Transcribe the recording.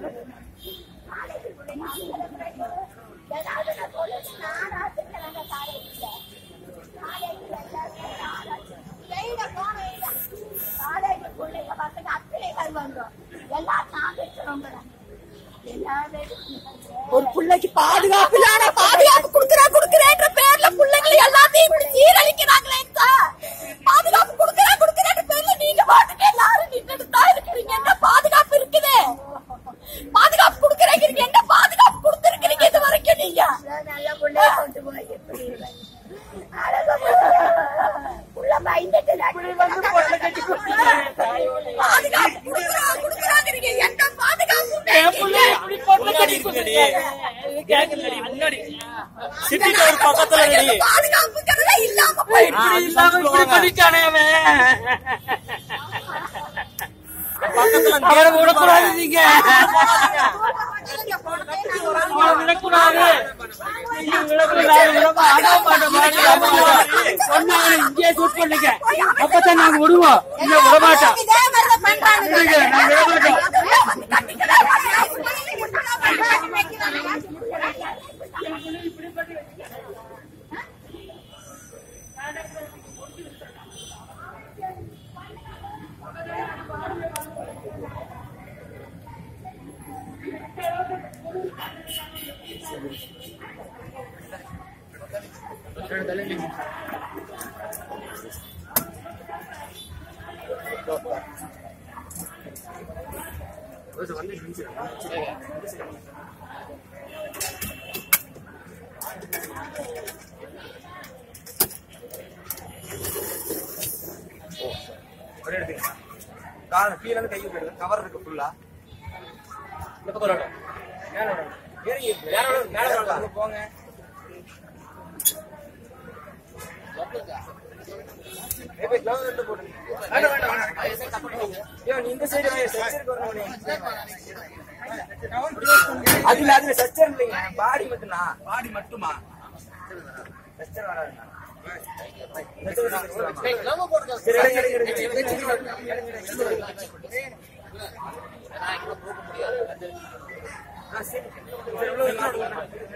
ஏதாவது நான் சொல்லணும் நான் ஆசைக்கிறேன் காலேஜ்ல காலேஜ்ல எழுத போன காலேஜ் பிள்ளைங்க பசங்க அத்தனைகள் வந்தோம் எல்லாம் நான் பேசுறோம் ஒரு பிள்ளைக்கு பாதுகாப்பு இல்லாத பாதுகாப்பு குடுக்கறா குடுக்கறேன்ற பேர்ல பிள்ளைங்களை எல்லாத்தையும் இப்படி சீரழிக்கிறாங்களே சார் பாதுகாப்பு குடுக்கறா குடுக்கறேன்ற பேர்ல நீங்க பாட்டுக்கு எல்லாரும் நின்னுட்டு தான் இருக்கிறீங்க என்ன பாதுகாப்பு இருக்குது பாதுகாப்பு குடுக்கறீங்க என்ன பாதுகாப்பு கொடுத்துருக்கீங்க இது வரைக்கும் நீங்க நல்ல பிள்ளைய கொண்டு போய் எப்படி உள்ள பயந்துட்டு பாதுகாப்பு குடுக்கறா குடுக்கறாங்கிறீங்க எந்த பாதுகாப்புமே இல்லை. சிட்டிக்கு ஒரு பக்கத்துல ரெடி பாதுகாப்புங்கிறதே இல்லாம போயிடுச்சு இப்படி பண்ணிட்டானே பக்கத்துல அவரை விடக்கூடாது நீங்க அவரை விடக்கூடாது நீங்க விடக்கூடாது விடமா ஆட மாட்ட மாட்டேன் சொன்னாங்க இங்கே சூட் பண்ணுங்க அப்பதான் நாங்க விடுவோம் இல்ல விட மாட்டோம் இதே மாதிரி பண்றாங்க இல்லைங்க, நாங்க விட மாட்டோம் ஒரே எடுத்துங்க கால் கீழ இருந்து கை விட்டுருங்க கவர் இருக்கு ஃபுல்லா இந்த பக்கம் விடணும். மேல விடணும். ஏறி மேல விடணும், மேல விடணும். அங்க போங்க ஏய், போய் glove ரெண்டு போடுங்க. வேண்டாம், வேண்டாம், வேண்டாம். ஐயோ, நீ இந்த side வாங்க, stretcher க்கு வரணும் நீ. அதுல அதுல ஸ்ட்ரக்சர் இல்லைங்க பாடி மட்டும் பாடி மட்டுமா ஸ்ட்ரக்சர் வராதுண்ணா சரி, எடுங்க, எடுங்க, எடுங்க. ஆ, சரி. சரி, உள்ள வைக்கலாம்.